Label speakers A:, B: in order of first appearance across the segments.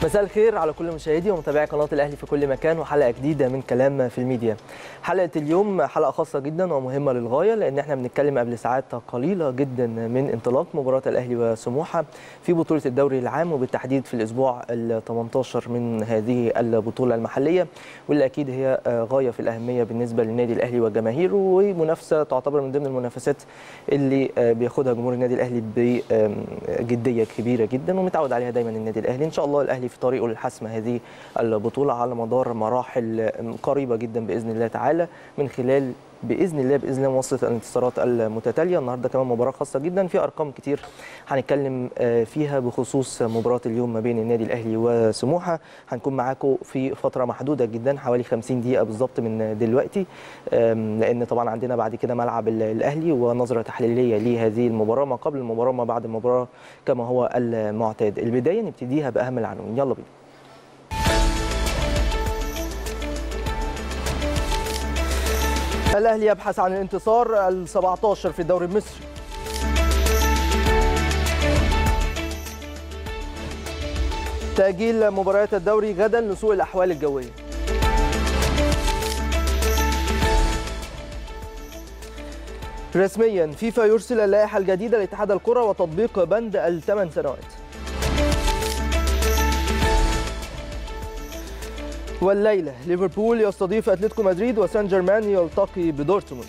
A: مساء الخير على كل مشاهدي ومتابعي قناه الاهلي في كل مكان وحلقه جديده من كلام في الميديا. حلقه اليوم حلقه خاصه جدا ومهمه للغايه لان احنا بنتكلم قبل ساعات قليله جدا من انطلاق مباراه الاهلي وسموحه في بطوله الدوري العام وبالتحديد في الاسبوع ال 18 من هذه البطوله المحليه واللي اكيد هي غايه في الاهميه بالنسبه للنادي الاهلي وجماهيره ومنافسه تعتبر من ضمن المنافسات اللي بياخدها جمهور النادي الاهلي بجديه كبيره جدا ومتعود عليها دايما النادي الاهلي ان شاء الله الاهلي في طريقه لحسم هذه البطوله على مدار مراحل قريبه جدا باذن الله تعالى من خلال باذن الله باذن الله مواصله الانتصارات المتتاليه النهارده كمان مباراه خاصه جدا في ارقام كتير هنتكلم فيها بخصوص مباراه اليوم ما بين النادي الاهلي وسموحه هنكون معاكم في فتره محدوده جدا حوالي 50 دقيقه بالظبط من دلوقتي لان طبعا عندنا بعد كده ملعب الاهلي ونظره تحليليه لهذه المباراه ما قبل المباراه ما بعد المباراه كما هو المعتاد البدايه نبتديها باهم العناوين يلا بينا الاهلي يبحث عن الانتصار ال 17 في الدوري المصري تأجيل مباريات الدوري غدا لسوء الأحوال الجوية رسميا فيفا يرسل اللائحة الجديدة لاتحاد الكرة وتطبيق بند الثمان سنوات والليلة ليفربول يستضيف أتلتيكو مدريد وسان جيرمان يلتقي بدورتموند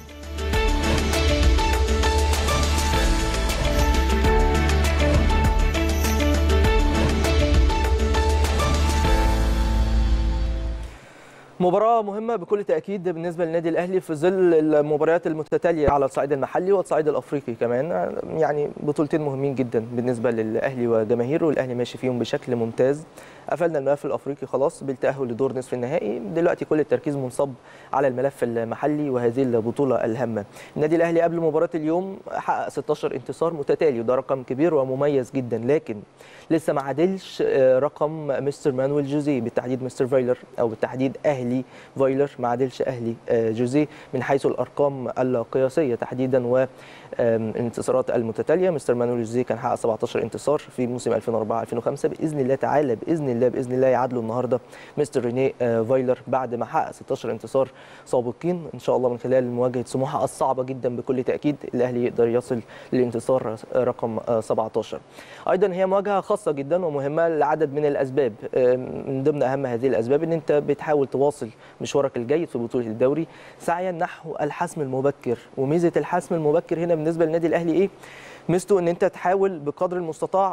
A: مباراة مهمة بكل تأكيد بالنسبة للنادي الأهلي في ظل المباريات المتتالية على الصعيد المحلي والصعيد الأفريقي كمان يعني بطولتين مهمين جدا بالنسبة للأهلي وجماهيره والأهلي ماشي فيهم بشكل ممتاز قفلنا الملف الافريقي خلاص بالتاهل لدور نصف النهائي دلوقتي كل التركيز منصب على الملف المحلي وهذه البطوله الهامه النادي الاهلي قبل مباراه اليوم حقق 16 انتصار متتالي وده رقم كبير ومميز جدا لكن لسه ما عادلش رقم مستر مانويل جوزيه بالتحديد مستر فايلر او بالتحديد اهلي فايلر ما عادلش اهلي جوزيه من حيث الارقام القياسيه تحديدا والانتصارات المتتاليه مستر مانويل جوزيه كان حقق 17 انتصار في موسم 2004 2005 باذن الله تعالى باذن الله باذن الله يعادلوا النهارده مستر ريني فايلر بعد ما حقق 16 انتصار سابقين ان شاء الله من خلال مواجهه سموحه الصعبه جدا بكل تاكيد الاهلي يقدر يصل للانتصار رقم 17 ايضا هي مواجهه خاصه جدا ومهمه لعدد من الاسباب من ضمن اهم هذه الاسباب ان انت بتحاول تواصل مشوارك الجيد في بطوله الدوري سعيا نحو الحسم المبكر وميزه الحسم المبكر هنا بالنسبه للنادي الاهلي ايه ميزته ان انت تحاول بقدر المستطاع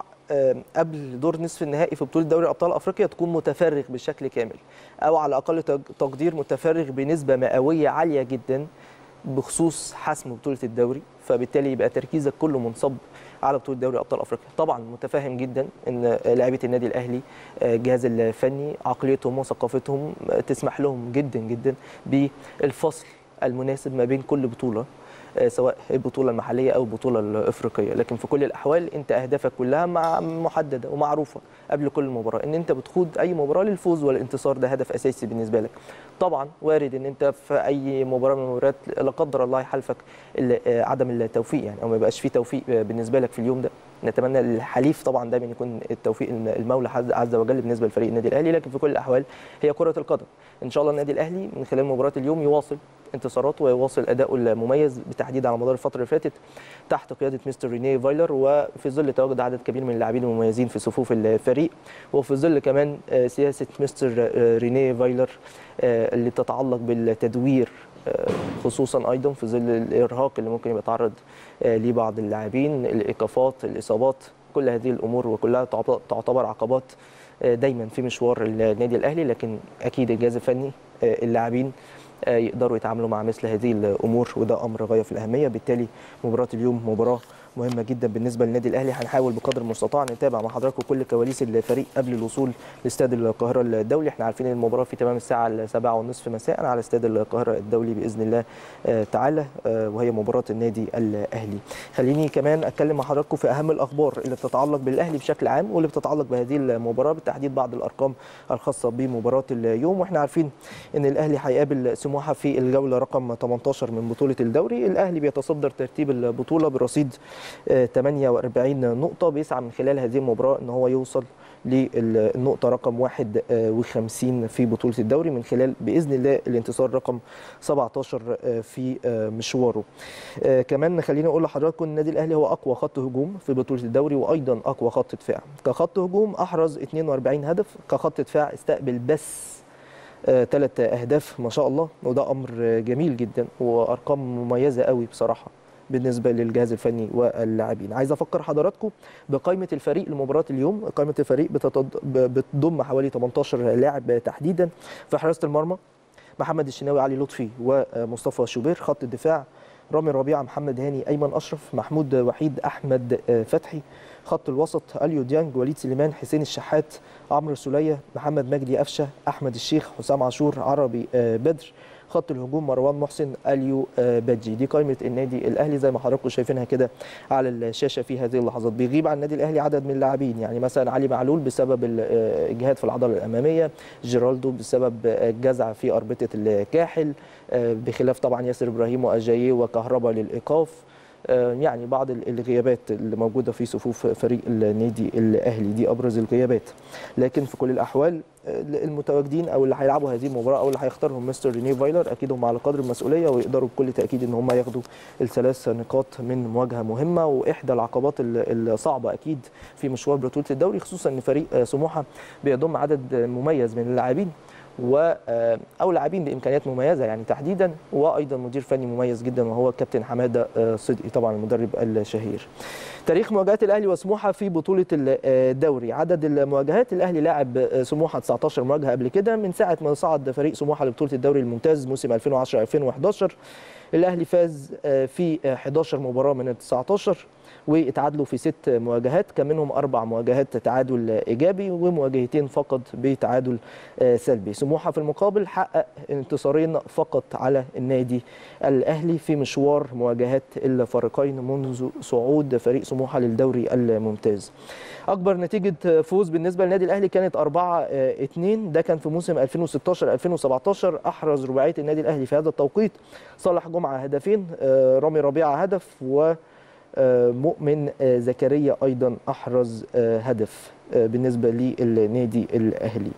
A: قبل دور نصف النهائي في بطوله دوري ابطال افريقيا تكون متفرغ بشكل كامل او على اقل تقدير متفرغ بنسبه مئويه عاليه جدا بخصوص حسم بطوله الدوري فبالتالي يبقى تركيزك كله منصب على بطوله دوري ابطال افريقيا طبعا متفاهم جدا ان لاعيبه النادي الاهلي الجهاز الفني عقليتهم وثقافتهم تسمح لهم جدا جدا بالفصل المناسب ما بين كل بطوله سواء البطوله المحليه او البطوله الافريقيه لكن في كل الاحوال انت اهدافك كلها مع محدده ومعروفه قبل كل مباراه ان انت بتخوض اي مباراه للفوز والانتصار ده هدف اساسي بالنسبه لك طبعا وارد ان انت في اي مباراه من المباريات لا قدر الله يحالفك عدم التوفيق يعني او ما يبقاش في توفيق بالنسبه لك في اليوم ده نتمنى الحليف طبعا دايما يكون التوفيق المولى عز وجل بالنسبه لفريق النادي الاهلي لكن في كل الاحوال هي كره القدم ان شاء الله النادي الاهلي من خلال مباراه اليوم يواصل انتصاراته ويواصل اداؤه المميز بالتحديد على مدار الفتره اللي فاتت تحت قياده مستر ريني فايلر وفي ظل تواجد عدد كبير من اللاعبين المميزين في صفوف الفريق وفي ظل كمان سياسه مستر ريني فايلر اللي بتتعلق بالتدوير خصوصا ايضا في ظل الارهاق اللي ممكن يبقى يتعرض ليه بعض اللاعبين الايقافات الاصابات كل هذه الامور وكلها تعتبر عقبات دايما في مشوار النادي الاهلي لكن اكيد الجهاز الفني اللاعبين يقدروا يتعاملوا مع مثل هذه الامور وده امر غايه في الاهميه بالتالي مباراه اليوم مباراه مهمه جدا بالنسبه للنادي الاهلي هنحاول بقدر المستطاع نتابع مع حضراتكم كل كواليس الفريق قبل الوصول لاستاد القاهره الدولي احنا عارفين المباراه في تمام الساعه 7:30 مساء على استاد القاهره الدولي باذن الله تعالى وهي مباراه النادي الاهلي خليني كمان اتكلم مع حضراتكم في اهم الاخبار اللي بتتعلق بالاهلي بشكل عام واللي بتتعلق بهذه المباراه بالتحديد بعض الارقام الخاصه بمباراه اليوم واحنا عارفين ان الاهلي هيقابل سموحه في الجوله رقم 18 من بطوله الدوري الاهلي بيتصدر ترتيب البطوله برصيد 48 نقطه بيسعى من خلال هذه المباراه ان هو يوصل للنقطة رقم 51 في بطولة الدوري من خلال بإذن الله الانتصار رقم 17 في مشواره. كمان خليني أقول لحضراتكم النادي الأهلي هو أقوى خط هجوم في بطولة الدوري وأيضا أقوى خط دفاع. كخط هجوم أحرز 42 هدف، كخط دفاع استقبل بس ثلاث أهداف ما شاء الله وده أمر جميل جدا وأرقام مميزة قوي بصراحة. بالنسبه للجهاز الفني واللاعبين عايز افكر حضراتكم بقائمه الفريق لمباراه اليوم قائمه الفريق بتض... بتضم حوالي 18 لاعب تحديدا في حراسه المرمى محمد الشناوي علي لطفي ومصطفى شوبير خط الدفاع رامي ربيعه محمد هاني ايمن اشرف محمود وحيد احمد فتحي خط الوسط اليو ديانج وليد سليمان حسين الشحات عمرو سوليه محمد مجدي قفشه احمد الشيخ حسام عاشور عربي بدر خط الهجوم مروان محسن اليو بادجي دي قائمه النادي الاهلي زي ما حضراتكم شايفينها كده على الشاشه في هذه اللحظات بيغيب عن النادي الاهلي عدد من اللاعبين يعني مثلا علي معلول بسبب الاجهاد في العضله الاماميه جيرالدو بسبب الجزع في اربطه الكاحل بخلاف طبعا ياسر ابراهيم واجاييه وكهربا للايقاف يعني بعض الغيابات اللي موجوده في صفوف فريق النادي الاهلي دي ابرز الغيابات لكن في كل الاحوال المتواجدين او اللي هيلعبوا هذه المباراه او اللي هيختارهم مستر ريني فايلر اكيد هم على قدر المسؤوليه ويقدروا بكل تاكيد ان هم ياخدوا الثلاث نقاط من مواجهه مهمه واحدى العقبات الصعبه اكيد في مشوار بطوله الدوري خصوصا ان فريق سموحه بيضم عدد مميز من اللاعبين و او لاعبين بامكانيات مميزه يعني تحديدا وايضا مدير فني مميز جدا وهو الكابتن حماده صدقي طبعا المدرب الشهير. تاريخ مواجهات الاهلي وسموحه في بطوله الدوري عدد المواجهات الاهلي لاعب سموحه 19 مواجهه قبل كده من ساعه ما صعد فريق سموحه لبطوله الدوري الممتاز موسم 2010 2011 الاهلي فاز في 11 مباراه من ال 19 واتعادلوا في ست مواجهات كان منهم اربع مواجهات تعادل ايجابي ومواجهتين فقط بتعادل سلبي سموحه في المقابل حقق انتصارين فقط على النادي الاهلي في مشوار مواجهات الفريقين منذ صعود فريق سموحه للدوري الممتاز اكبر نتيجه فوز بالنسبه للنادي الاهلي كانت 4 2 ده كان في موسم 2016 2017 احرز رباعيه النادي الاهلي في هذا التوقيت صالح جمعه هدفين رامي ربيعه هدف و مؤمن زكريا ايضا احرز هدف بالنسبه للنادي الاهلي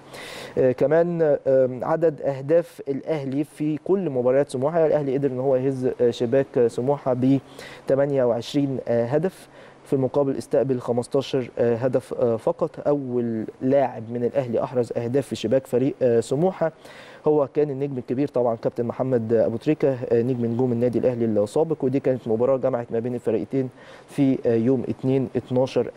A: كمان عدد اهداف الاهلي في كل مباريات سموحه الاهلي قدر ان هو يهز شباك سموحه ب 28 هدف في المقابل استقبل 15 هدف فقط اول لاعب من الاهلي احرز اهداف في شباك فريق سموحه هو كان النجم الكبير طبعا كابتن محمد ابو تريكه نجم نجوم النادي الاهلي السابق ودي كانت مباراه جمعت ما بين الفريقين في يوم 2 12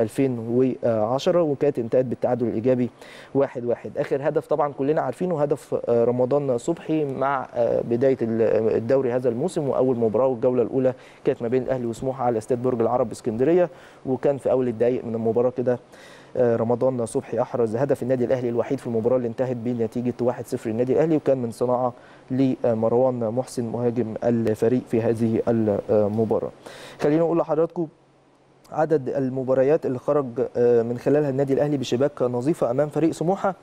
A: 2010 وكانت انتهت بالتعادل الايجابي 1 1 اخر هدف طبعا كلنا عارفينه هدف رمضان صبحي مع بدايه الدوري هذا الموسم واول مباراه والجوله الاولى كانت ما بين الاهلي وسموحه على استاد برج العرب باسكندريه وكان في اول الدقائق من المباراه كده رمضان صبحي احرز هدف النادي الاهلي الوحيد في المباراه اللي انتهت بنتيجه 1-0 للنادي الاهلي وكان من صناعه لمروان محسن مهاجم الفريق في هذه المباراه. خلينا نقول لحضراتكم عدد المباريات اللي خرج من خلالها النادي الاهلي بشباك نظيفه امام فريق سموحه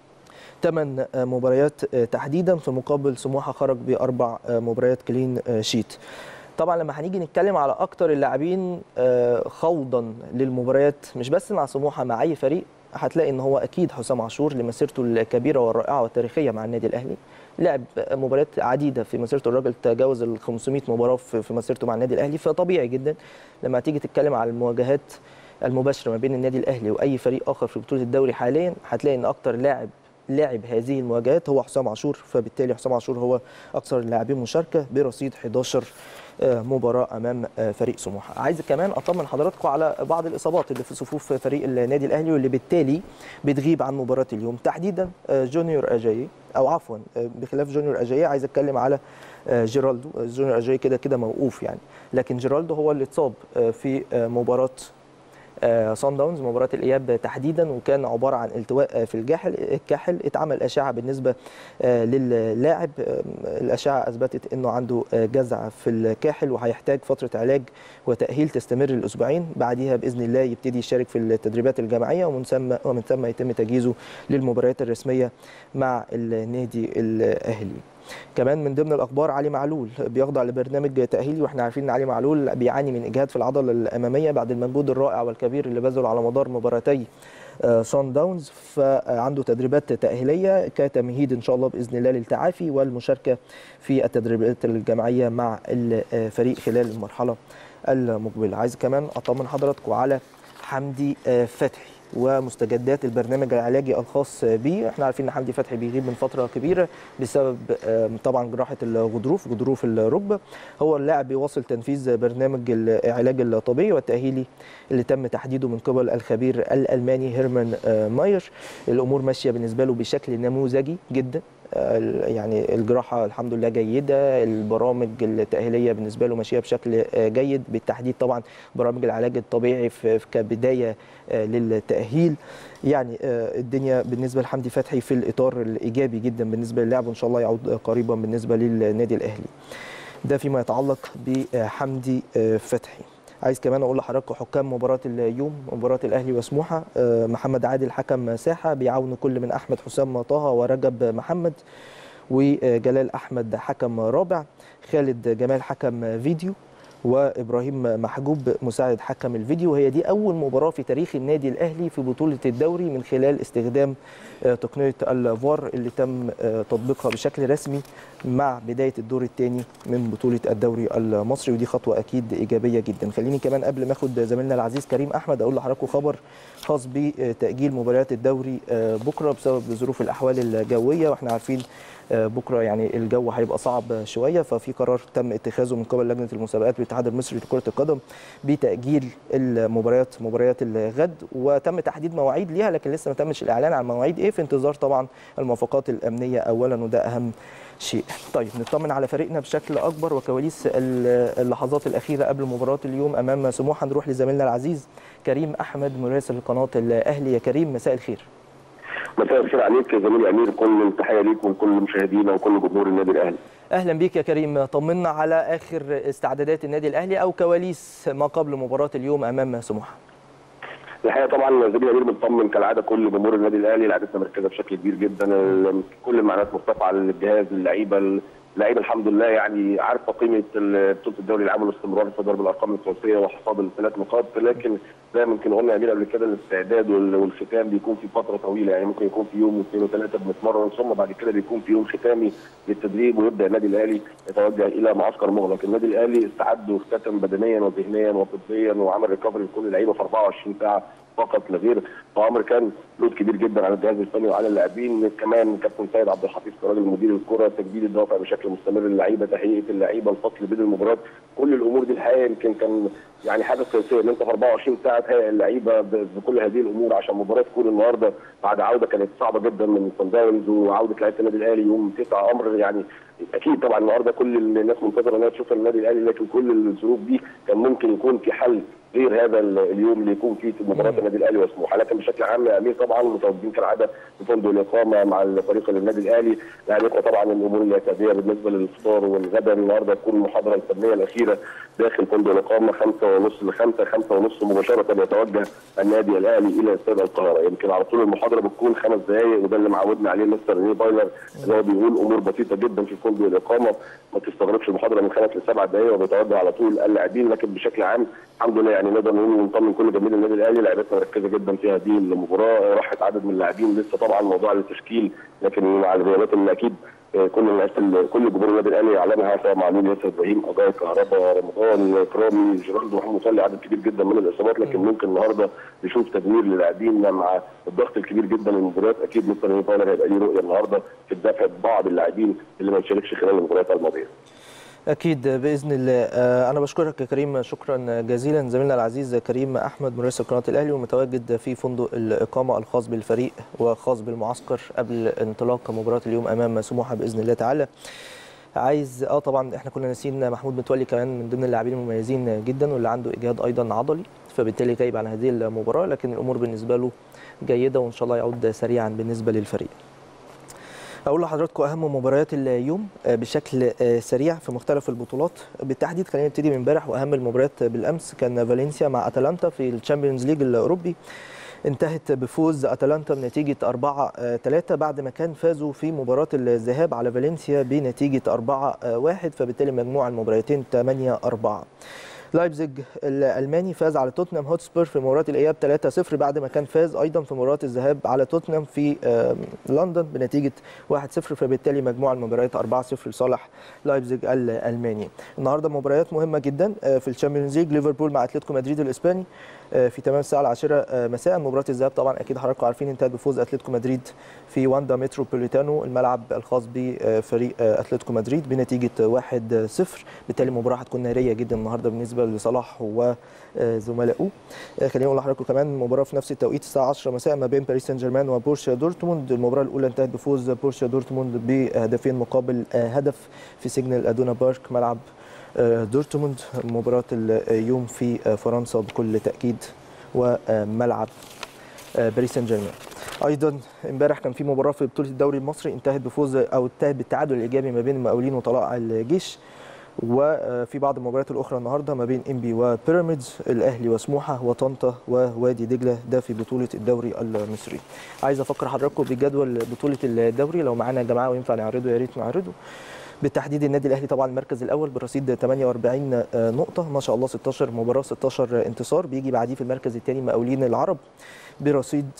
A: ثمان مباريات تحديدا في مقابل سموحه خرج باربع مباريات كلين شيت. طبعا لما هنيجي نتكلم على اكتر اللاعبين خوضا للمباريات مش بس مع سموحه مع اي فريق هتلاقي ان هو اكيد حسام عاشور لمسيرته الكبيره والرائعه والتاريخيه مع النادي الاهلي لعب مباريات عديده في مسيرته الراجل تجاوز ال 500 مباراه في مسيرته مع النادي الاهلي فطبيعي جدا لما تيجي تتكلم على المواجهات المباشره ما بين النادي الاهلي واي فريق اخر في بطوله الدوري حاليا هتلاقي ان اكتر لاعب لعب هذه المواجهات هو حسام عاشور فبالتالي حسام عاشور هو اكثر اللاعبين مشاركه برصيد 11 مباراه امام فريق سموحه عايز كمان اطمن حضراتكم على بعض الاصابات اللي في صفوف فريق النادي الاهلي واللي بالتالي بتغيب عن مباراه اليوم تحديدا جونيور اجاي او عفوا بخلاف جونيور اجاي عايز اتكلم على جيرالدو جونيور اجاي كده كده موقوف يعني لكن جيرالدو هو اللي اتصاب في مباراه صن داونز مباراه الاياب تحديدا وكان عباره عن التواء في الجاحل الكاحل اتعمل اشعه بالنسبه للاعب الاشعه اثبتت انه عنده جزع في الكاحل وهيحتاج فتره علاج وتاهيل تستمر الاسبوعين بعديها باذن الله يبتدي يشارك في التدريبات الجماعيه ومن ثم ومن ثم يتم تجهيزه للمباريات الرسميه مع النادي الاهلي كمان من ضمن الاخبار علي معلول بيخضع لبرنامج تاهيلي واحنا عارفين ان علي معلول بيعاني من اجهاد في العضله الاماميه بعد المجهود الرائع والكبير اللي بذله على مدار مباراتي سان داونز فعنده تدريبات تأهيلية كتمهيد إن شاء الله بإذن الله للتعافي والمشاركة في التدريبات الجماعية مع الفريق خلال المرحلة المقبلة عايز كمان أطمن حضراتكم على حمدي فتحي ومستجدات البرنامج العلاجي الخاص به احنا عارفين ان حمدي فتحي بيغيب من فتره كبيره بسبب طبعا جراحه الغضروف غضروف الركبه هو اللاعب بيواصل تنفيذ برنامج العلاج الطبيعي والتاهيلي اللي تم تحديده من قبل الخبير الالماني هيرمان ماير الامور ماشيه بالنسبه له بشكل نموذجي جدا يعني الجراحه الحمد لله جيده البرامج التاهيليه بالنسبه له ماشيه بشكل جيد بالتحديد طبعا برامج العلاج الطبيعي في كبدايه للتاهيل يعني الدنيا بالنسبه لحمدي فتحي في الاطار الايجابي جدا بالنسبه للاعب وان شاء الله يعود قريبا بالنسبه للنادي الاهلي ده فيما يتعلق بحمدي فتحي عايز كمان اقول لحضراتكم حكام مباراه اليوم مباراه الاهلي وسموحه محمد عادل حكم ساحه بيعاون كل من احمد حسام طه ورجب محمد وجلال احمد حكم رابع خالد جمال حكم فيديو وابراهيم محجوب مساعد حكم الفيديو وهي دي اول مباراه في تاريخ النادي الاهلي في بطوله الدوري من خلال استخدام تقنيه الفار اللي تم تطبيقها بشكل رسمي مع بدايه الدور الثاني من بطوله الدوري المصري ودي خطوه اكيد ايجابيه جدا خليني كمان قبل ما اخد زميلنا العزيز كريم احمد اقول لحضراتكم خبر خاص بتاجيل مباريات الدوري بكره بسبب ظروف الاحوال الجويه واحنا عارفين بكره يعني الجو هيبقى صعب شويه ففي قرار تم اتخاذه من قبل لجنه المسابقات بالاتحاد المصري لكره القدم بتاجيل المباريات مباريات الغد وتم تحديد مواعيد ليها لكن لسه ما تمش الاعلان عن مواعيد ايه في انتظار طبعا الموافقات الامنيه اولا وده اهم شيء طيب نطمن على فريقنا بشكل اكبر وكواليس اللحظات الاخيره قبل مباراه اليوم امام سموحه نروح لزميلنا العزيز كريم احمد مراسل قناه الاهلي يا كريم مساء الخير
B: مساء الخير عليك يا زميلي امير كل التحيه ليك وكل مشاهدينا وكل جمهور النادي الاهلي
A: اهلا بيك يا كريم طمنا على اخر استعدادات النادي الاهلي او كواليس ما قبل مباراه اليوم امام سموحه
B: الحقيقه طبعا زميلي امير مطمن كالعاده كل جمهور النادي الاهلي لعبتنا مركزه بشكل كبير جدا كل المعنويات مرتفعه للجهاز اللعيبه اللعيبه الحمد لله يعني عارفه قيمه بطوله الدوري العام والاستمرار في ضرب الارقام القياسيه وحصاد الثلاث نقاط لكن زي ما يمكن قلنا يا امير قبل كده الاستعداد والختام بيكون في فتره طويله يعني ممكن يكون في يوم واثنين وثلاثه بنتمرن ثم بعد كده بيكون في يوم ختامي للتدريب ويبدا النادي الاهلي يتوجه الى معسكر مغلق، النادي الاهلي استعد واختتم بدنيا وذهنيا وطبيا وعمل ريكفري لكل اللعيبه في 24 ساعه فقط لا غير فامر كان لود كبير جدا على الجهاز الفني وعلى اللاعبين كمان كابتن سيد عبد الحفيظ كراجل مدير الكره تجديد الدوافع بشكل مستمر للعيبه تهيئه اللعيبه الفصل بين المباريات كل الامور دي الحقيقه يمكن كان يعني حاجه قياسيه ان انت في 24 ساعه تهيئ اللعيبه بكل هذه الامور عشان مباراه تكون النهارده بعد عوده كانت صعبه جدا من صن داونز وعوده لعيبه النادي الاهلي يوم 9 امر يعني اكيد طبعا النهارده كل الناس منتظره انها تشوف النادي الاهلي لكن كل الظروف دي كان ممكن يكون في حل غير هذا اليوم اللي يكون فيه مباراه النادي الاهلي وسموحه لكن بشكل عام يا امير طبعا متواجدين كالعاده في فندق الاقامه مع الفريق النادي الاهلي لعبتنا طبعا الامور الاعتياديه بالنسبه للفطار والغداء النهارده تكون المحاضره الفنيه الاخيره داخل فندق الاقامه 5 ونص ل 5 5 ونص مباشره يتوجه النادي الاهلي الى استاد القاهره يمكن على طول المحاضره بتكون خمس دقائق وده اللي معودنا عليه مستر ريني بايلر اللي هو بيقول امور بسيطه جدا في فندق الاقامه ما تستغرقش المحاضره من خمس لسبع دقائق وبيتوجه على طول اللاعبين لكن بشكل عام الحمد لله يعني نقدر نقول ونطمن كل جماهير النادي الاهلي لعيبتنا مركزه جدا في هذه المباراه راحت عدد من اللاعبين لسه طبعا موضوع التشكيل لكن مع الغيابات اللي اكيد كل الناس كل جمهور النادي الاهلي اعلنها سواء معلول ياسر ابراهيم اجاي كهربا رمضان كرامي جيرالدو محمد صلي عدد كبير جدا من الاصابات لكن ممكن النهارده نشوف تدمير للاعبين مع الضغط الكبير جدا للمباريات اكيد مستر نيل فايلر هيبقى ليه رؤيه النهارده في الدفع ببعض اللاعبين اللي ما يشاركش خلال المباريات الماضيه.
A: اكيد باذن الله انا بشكرك يا كريم شكرا جزيلا زميلنا العزيز كريم احمد مراسل قناه الاهلي ومتواجد في فندق الاقامه الخاص بالفريق وخاص بالمعسكر قبل انطلاق مباراه اليوم امام سموحه باذن الله تعالى عايز اه طبعا احنا كنا ناسيين محمود متولي كمان من ضمن اللاعبين المميزين جدا واللي عنده اجهاد ايضا عضلي فبالتالي غايب عن هذه المباراه لكن الامور بالنسبه له جيده وان شاء الله يعود سريعا بالنسبه للفريق اقول لحضراتكم اهم مباريات اليوم بشكل سريع في مختلف البطولات بالتحديد خلينا نبتدي من امبارح واهم المباريات بالامس كان فالنسيا مع اتلانتا في الشامبيونز ليج الاوروبي انتهت بفوز اتلانتا بنتيجه 4 3 بعد ما كان فازوا في مباراه الذهاب على فالنسيا بنتيجه 4 1 فبالتالي مجموع المباراتين 8 4 لايبزيج الالماني فاز على توتنهام هوتسبير في مباراه الاياب 3-0 بعد ما كان فاز ايضا في مباراه الذهاب على توتنهام في لندن بنتيجه 1-0 فبالتالي مجموع المباريات 4-0 لصالح لايبزيج الالماني. النهارده مباريات مهمه جدا في الشامبيونز ليج ليفربول مع اتلتيكو مدريد الاسباني في تمام الساعه العاشرة مساء مباراه الذهاب طبعا اكيد حضراتكم عارفين انتهت بفوز اتلتيكو مدريد في واندا متروبوليتانو الملعب الخاص بفريق اتلتيكو مدريد بنتيجه 1-0 بالتالي المباراه هتكون ناريه جدا النهارده بالنسبه لصلاح وزملائه خليني اقول لحضراتكم كمان مباراه في نفس التوقيت الساعه 10 مساء ما بين باريس سان جيرمان وبورشا دورتموند المباراه الاولى انتهت بفوز بورشا دورتموند بهدفين مقابل هدف في سجن الادونا بارك ملعب دورتموند مباراة اليوم في فرنسا بكل تأكيد وملعب باريس سان جيرمان ايضا امبارح كان في مباراه في بطوله الدوري المصري انتهت بفوز او انتهت بالتعادل الايجابي ما بين المقاولين وطلائع الجيش وفي بعض المباريات الاخرى النهارده ما بين انبي وبيراميدز الاهلي وسموحه وطنطا ووادي دجله ده في بطوله الدوري المصري عايز افكر حضراتكم بجدول بطوله الدوري لو معانا يا جماعه وينفع نعرضه يا ريت نعرضه بالتحديد النادي الاهلي طبعا المركز الاول برصيد 48 نقطه ما شاء الله 16 مباراه 16 انتصار بيجي بعديه في المركز الثاني مقاولين العرب برصيد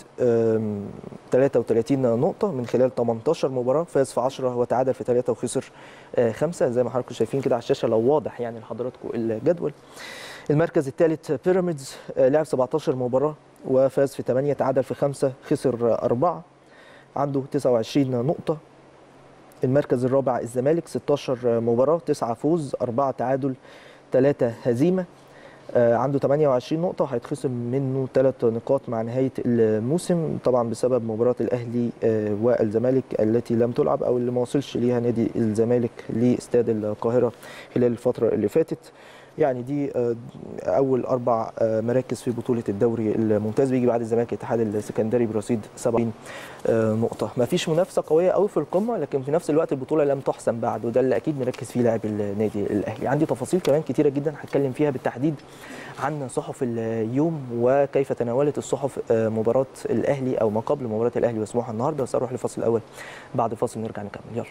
A: 33 نقطه من خلال 18 مباراه فاز في 10 وتعادل في 3 وخسر 5 زي ما حضراتكم شايفين كده على الشاشه لو واضح يعني لحضراتكم الجدول المركز الثالث بيراميدز لعب 17 مباراه وفاز في 8 تعادل في 5 خسر 4 عنده 29 نقطه المركز الرابع الزمالك 16 مباراة 9 فوز 4 تعادل 3 هزيمة عنده 28 نقطة وهيتخصم منه 3 نقاط مع نهاية الموسم طبعا بسبب مباراة الأهلي والزمالك التي لم تلعب أو اللي ما وصلش ليها نادي الزمالك لاستاد القاهرة خلال الفترة اللي فاتت يعني دي اول اربع مراكز في بطوله الدوري الممتاز بيجي بعد الزمالك الاتحاد السكندري برصيد 70 نقطه ما فيش منافسه قويه قوي في القمه لكن في نفس الوقت البطوله لم تحسم بعد وده اللي اكيد مركز فيه لاعب النادي الاهلي عندي تفاصيل كمان كتيره جدا هتكلم فيها بالتحديد عن صحف اليوم وكيف تناولت الصحف مباراه الاهلي او ما قبل مباراه الاهلي وسموحه النهارده بس اروح لفاصل الاول بعد فاصل نرجع نكمل يلا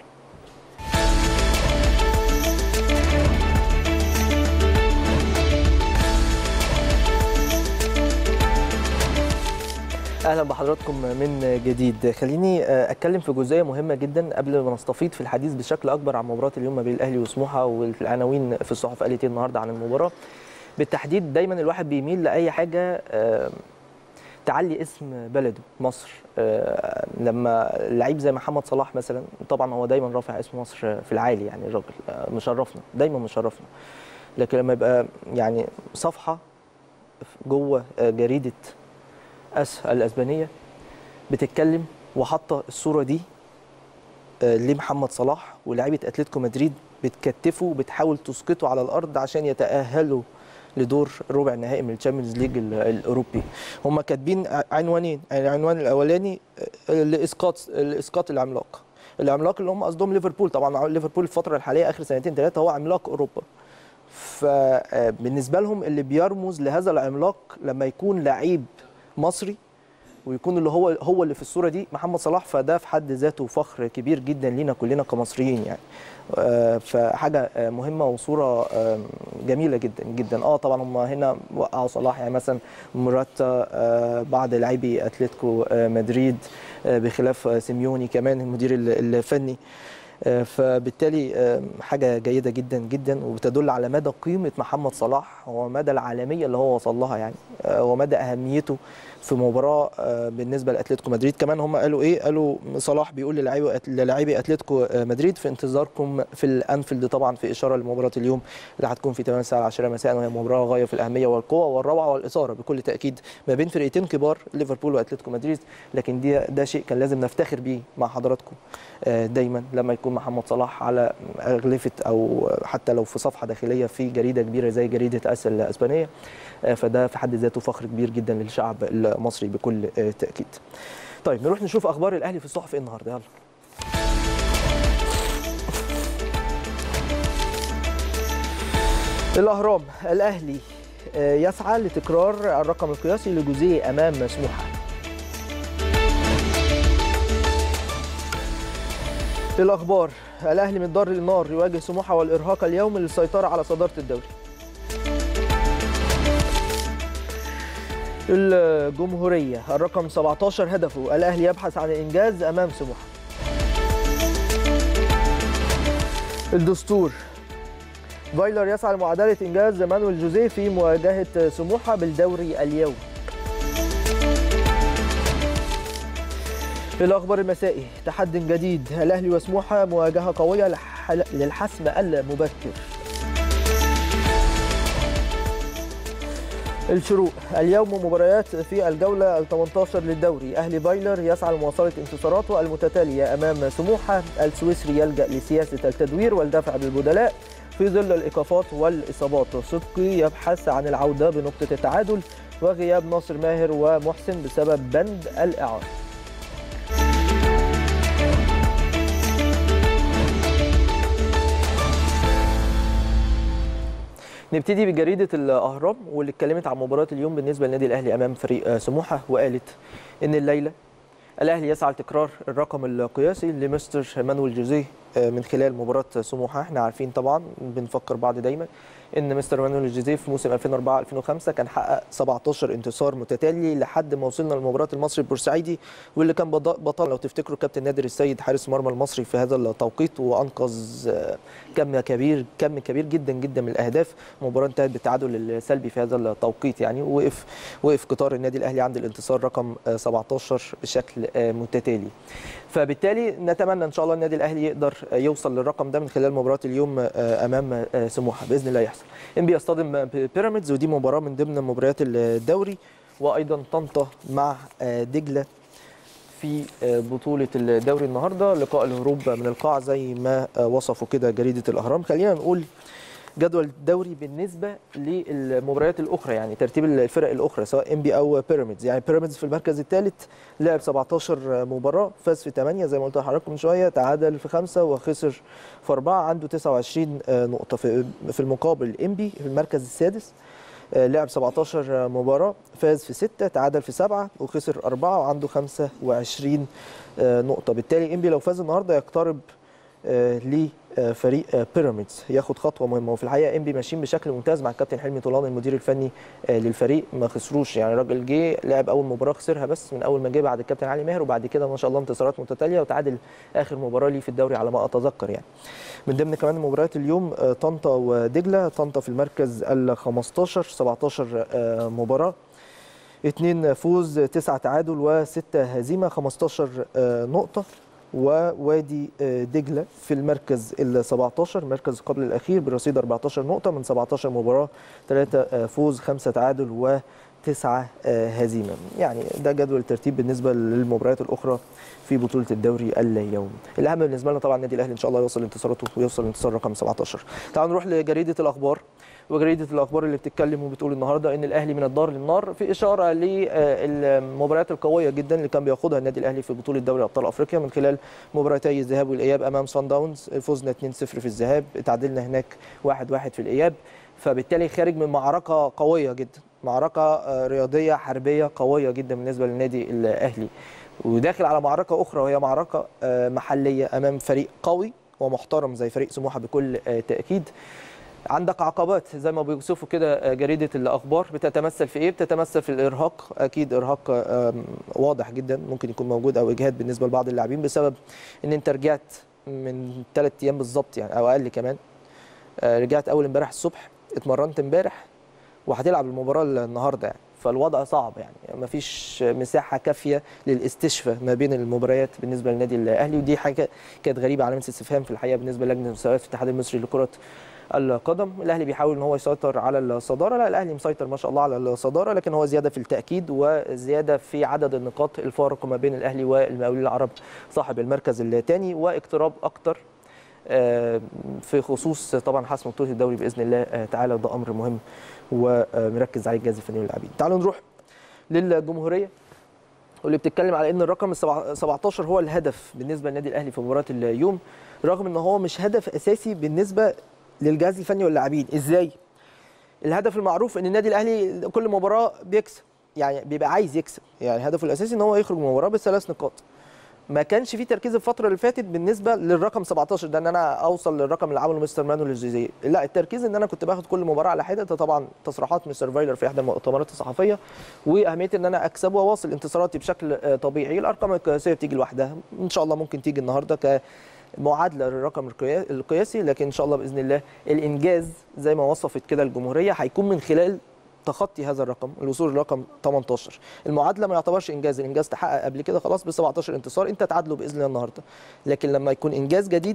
A: اهلا بحضراتكم من جديد خليني اتكلم في جزئيه مهمه جدا قبل ما نستفيض في الحديث بشكل اكبر عن مباراه اليوم ما بين الاهلي وسموحه والعناوين في الصحف قالت ايه النهارده عن المباراه بالتحديد دايما الواحد بيميل لاي حاجه تعلي اسم بلده مصر لما لعيب زي محمد صلاح مثلا طبعا هو دايما رافع اسم مصر في العالي يعني الراجل مشرفنا دايما مشرفنا لكن لما يبقى يعني صفحه جوه جريده اس الاسبانيه بتتكلم وحاطه الصوره دي لمحمد صلاح ولاعيبه اتلتيكو مدريد بتكتفه وبتحاول تسقطه على الارض عشان يتاهلوا لدور ربع النهائي من الشامبيونز ليج الاوروبي هم كاتبين عنوانين العنوان الاولاني لاسقاط الاسقاط العملاق العملاق اللي هم قصدهم ليفربول طبعا ليفربول الفتره الحاليه اخر سنتين ثلاثه هو عملاق اوروبا فبالنسبه لهم اللي بيرمز لهذا العملاق لما يكون لعيب مصري ويكون اللي هو هو اللي في الصوره دي محمد صلاح فده في حد ذاته فخر كبير جدا لينا كلنا كمصريين يعني فحاجه مهمه وصوره جميله جدا جدا اه طبعا هم هنا وقعوا صلاح يعني مثلا مراتا بعض لاعبي اتلتيكو مدريد بخلاف سيميوني كمان المدير الفني فبالتالي حاجه جيده جدا جدا وبتدل على مدى قيمه محمد صلاح ومدى العالميه اللي هو وصل لها يعني ومدى اهميته في مباراه بالنسبه لاتلتيكو مدريد كمان هم قالوا ايه قالوا صلاح بيقول للاعبي اتلتيكو مدريد في انتظاركم في الانفيلد طبعا في اشاره لمباراه اليوم اللي هتكون في 8 الساعه 10 مساء وهي مباراه غايه في الاهميه والقوه والروعه والاثاره بكل تاكيد ما بين فرقتين كبار ليفربول واتلتيكو مدريد لكن دي ده شيء كان لازم نفتخر بيه مع حضراتكم دايما لما يكون محمد صلاح على اغلفه او حتى لو في صفحه داخليه في جريده كبيره زي جريده اس الاسبانيه فده في حد ذاته فخر كبير جدا للشعب المصري بكل تاكيد. طيب نروح نشوف اخبار الاهلي في الصحف ايه النهارده يلا. الاهرام الاهلي يسعى لتكرار الرقم القياسي لجوزيه امام سموحه الاخبار الاهلي من دار للنار يواجه سموحه والارهاق اليوم للسيطره على صداره الدوري الجمهوريه الرقم 17 هدفه الاهلي يبحث عن الانجاز امام سموحه الدستور فايلر يسعى لمعادله انجاز مانويل جوزيه في مواجهه سموحه بالدوري اليوم في الاخبار المسائي تحدي جديد الاهلي وسموحه مواجهه قويه للحسم المبكر الشروق اليوم مباريات في الجوله ال 18 للدوري اهلي بايلر يسعى لمواصله انتصاراته المتتاليه امام سموحه السويسري يلجا لسياسه التدوير والدفع بالبدلاء في ظل الايقافات والاصابات صدقي يبحث عن العوده بنقطه التعادل وغياب ناصر ماهر ومحسن بسبب بند الاعاره نبتدي بجريده الاهرام واللي اتكلمت عن مباراه اليوم بالنسبه للنادي الاهلي امام فريق سموحه وقالت ان الليله الاهلي يسعى لتكرار الرقم القياسي لمستر مانويل جوزيه من خلال مباراه سموحه احنا عارفين طبعا بنفكر بعض دايما ان مستر مانويل جوزيه في موسم 2004 2005 كان حقق 17 انتصار متتالي لحد ما وصلنا لمباراه المصري البورسعيدي واللي كان بطل لو تفتكروا كابتن نادر السيد حارس مرمى المصري في هذا التوقيت وانقذ كم كبير كم كبير جدا جدا من الاهداف المباراه انتهت بالتعادل السلبي في هذا التوقيت يعني وقف وقف قطار النادي الاهلي عند الانتصار رقم 17 بشكل متتالي فبالتالي نتمنى ان شاء الله النادي الاهلي يقدر يوصل للرقم ده من خلال مباراه اليوم امام سموحه باذن الله يحصل انبي يصطدم بيراميدز ودي مباراه من ضمن مباريات الدوري وايضا طنطا مع دجله في بطوله الدوري النهارده لقاء الهروب من القاع زي ما وصفوا كده جريده الاهرام خلينا نقول جدول الدوري بالنسبه للمباريات الاخرى يعني ترتيب الفرق الاخرى سواء ام بي او بيراميدز يعني بيراميدز في المركز الثالث لعب 17 مباراه فاز في 8 زي ما قلت لحضراتكم من شويه تعادل في 5 وخسر في 4 عنده 29 نقطه في المقابل ام بي في المركز السادس لعب 17 مباراه فاز في 6 تعادل في 7 وخسر 4 وعنده 25 نقطه بالتالي ام بي لو فاز النهارده يقترب لفريق بيراميدز ياخد خطوه مهمه وفي الحقيقه انبي ماشيين بشكل ممتاز مع الكابتن حلمي طولان المدير الفني للفريق ما خسروش يعني الراجل جه لعب اول مباراه خسرها بس من اول ما جه بعد الكابتن علي ماهر وبعد كده ما شاء الله انتصارات متتاليه وتعادل اخر مباراه ليه في الدوري على ما اتذكر يعني من ضمن كمان مباريات اليوم طنطا ودجله طنطا في المركز ال 15 17 مباراه اثنين فوز تسعة تعادل وستة هزيمة 15 نقطة ووادي دجله في المركز ال 17 المركز قبل الاخير برصيد 14 نقطه من 17 مباراه 3 فوز 5 تعادل وتسعة هزيمه يعني ده جدول الترتيب بالنسبه للمباريات الاخرى في بطوله الدوري اليوم الاهم بالنسبه لنا طبعا النادي الاهلي ان شاء الله يوصل انتصاراته ويوصل انتصار رقم 17 تعالوا نروح لجريده الاخبار وجريده الاخبار اللي بتتكلم وبتقول النهارده ان الاهلي من الدار للنار في اشاره للمباريات القويه جدا اللي كان بياخدها النادي الاهلي في بطوله دوري ابطال افريقيا من خلال مباراتي الذهاب والاياب امام سان داونز فزنا 2-0 في الذهاب تعادلنا هناك 1-1 في الاياب فبالتالي خارج من معركه قويه جدا معركه رياضيه حربيه قويه جدا بالنسبه للنادي الاهلي وداخل على معركه اخرى وهي معركه محليه امام فريق قوي ومحترم زي فريق سموحه بكل تاكيد عندك عقبات زي ما بيوصفوا كده جريده الاخبار بتتمثل في ايه بتتمثل في الارهاق اكيد ارهاق واضح جدا ممكن يكون موجود او اجهاد بالنسبه لبعض اللاعبين بسبب ان انت رجعت من ثلاث ايام بالظبط يعني او اقل كمان رجعت اول امبارح الصبح اتمرنت امبارح وهتلعب المباراه النهارده يعني فالوضع صعب يعني ما فيش مساحه كافيه للاستشفاء ما بين المباريات بالنسبه للنادي الاهلي ودي حاجه كانت غريبه علامه استفهام في الحقيقه بالنسبه للجنه المسابقات في الاتحاد المصري لكره القدم الاهلي بيحاول ان هو يسيطر على الصداره لا الاهلي مسيطر ما شاء الله على الصداره لكن هو زياده في التاكيد وزياده في عدد النقاط الفارق ما بين الاهلي والمقاولين العرب صاحب المركز الثاني واقتراب اكتر في خصوص طبعا حسم بطوله الدوري باذن الله تعالى وده امر مهم ومركز عليه الجهاز الفني واللاعبين تعالوا نروح للجمهوريه واللي بتتكلم على ان الرقم 17 هو الهدف بالنسبه للنادي الاهلي في مباراه اليوم رغم ان هو مش هدف اساسي بالنسبه للجهاز الفني واللاعبين ازاي الهدف المعروف ان النادي الاهلي كل مباراه بيكسب يعني بيبقى عايز يكسب يعني هدفه الاساسي ان هو يخرج من المباراه بثلاث نقاط ما كانش في تركيز الفتره اللي فاتت بالنسبه للرقم 17 ده ان انا اوصل للرقم اللي عمله مستر مانويل الجوزيه لا التركيز ان انا كنت باخد كل مباراه على حده ده طبعا تصريحات مستر فايلر في احدى المؤتمرات الصحفيه واهميه ان انا اكسب واواصل انتصاراتي بشكل آه، طبيعي الارقام القياسيه بتيجي لوحدها ان شاء الله ممكن تيجي النهارده ك معادله للرقم القيا- القياسي لكن ان شاء الله باذن الله الانجاز زي ما وصفت كده الجمهوريه هيكون من خلال تخطي هذا الرقم الوصول لرقم 18 المعادله ما يعتبرش انجاز الانجاز تحقق قبل كده خلاص ب 17 انتصار انت تعادله باذن الله النهارده لكن لما يكون انجاز جديد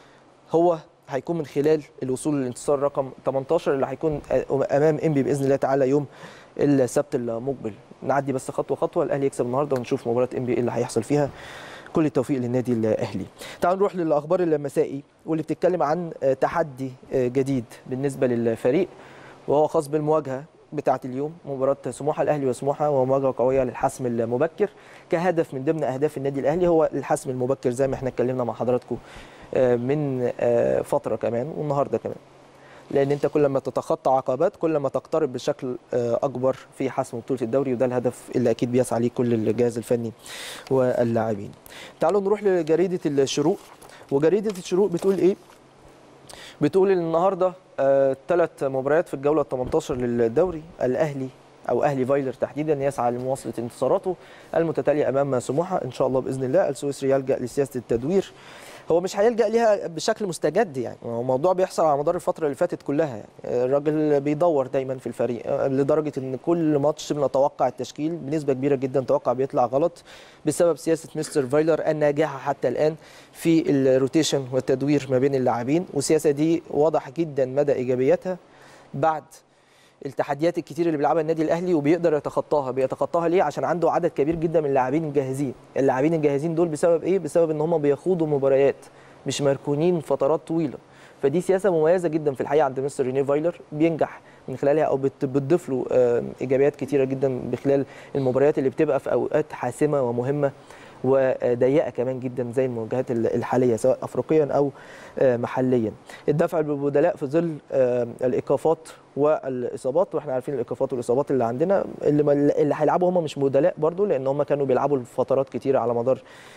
A: هو هيكون من خلال الوصول للانتصار رقم 18 اللي هيكون امام انبي باذن الله تعالى يوم السبت المقبل نعدي بس خطوه خطوه الاهلي يكسب النهارده ونشوف مباراه انبي ايه اللي هيحصل فيها كل التوفيق للنادي الاهلي تعالوا نروح للاخبار المسائي واللي بتتكلم عن تحدي جديد بالنسبه للفريق وهو خاص بالمواجهه بتاعه اليوم مباراه سموحه الاهلي وسموحه ومواجهه قويه للحسم المبكر كهدف من ضمن اهداف النادي الاهلي هو الحسم المبكر زي ما احنا اتكلمنا مع حضراتكم آه، من آه، فتره كمان والنهارده كمان لان انت كل ما تتخطى عقبات كل ما تقترب بشكل آه، اكبر في حسم بطوله الدوري وده الهدف اللي اكيد بيسعى ليه كل الجهاز الفني واللاعبين تعالوا نروح لجريده الشروق وجريده الشروق بتقول ايه بتقول ان النهارده ثلاث مباريات في الجوله ال 18 للدوري الاهلي او اهلي فايلر تحديدا يسعى لمواصله انتصاراته المتتاليه امام سموحه ان شاء الله باذن الله السويسري يلجا لسياسه التدوير هو مش هيلجا ليها بشكل مستجد يعني هو الموضوع بيحصل على مدار الفتره اللي فاتت كلها يعني الراجل بيدور دايما في الفريق لدرجه ان كل ماتش بنتوقع التشكيل بنسبه كبيره جدا توقع بيطلع غلط بسبب سياسه مستر فايلر الناجحه حتى الان في الروتيشن والتدوير ما بين اللاعبين والسياسه دي واضح جدا مدى ايجابياتها بعد التحديات الكتير اللي بيلعبها النادي الاهلي وبيقدر يتخطاها بيتخطاها ليه عشان عنده عدد كبير جدا من اللاعبين الجاهزين اللاعبين الجاهزين دول بسبب ايه بسبب ان هم بيخوضوا مباريات مش مركونين فترات طويله فدي سياسه مميزه جدا في الحقيقه عند مستر ريني فايلر بينجح من خلالها او بت- بتضيف له آه، ايجابيات كتيره جدا بخلال المباريات اللي بتبقى في اوقات حاسمه ومهمه وضيقه كمان جدا زي المواجهات ال- الحاليه سواء افريقيا او آه، محليا الدفع بالبدلاء في ظل آه، الايقافات والاصابات واحنا عارفين الايقافات والاصابات اللي عندنا اللي ما- اللي هيلعبوا هم مش بدلاء برضو لان هم كانوا بيلعبوا لفترات كتيره على مدار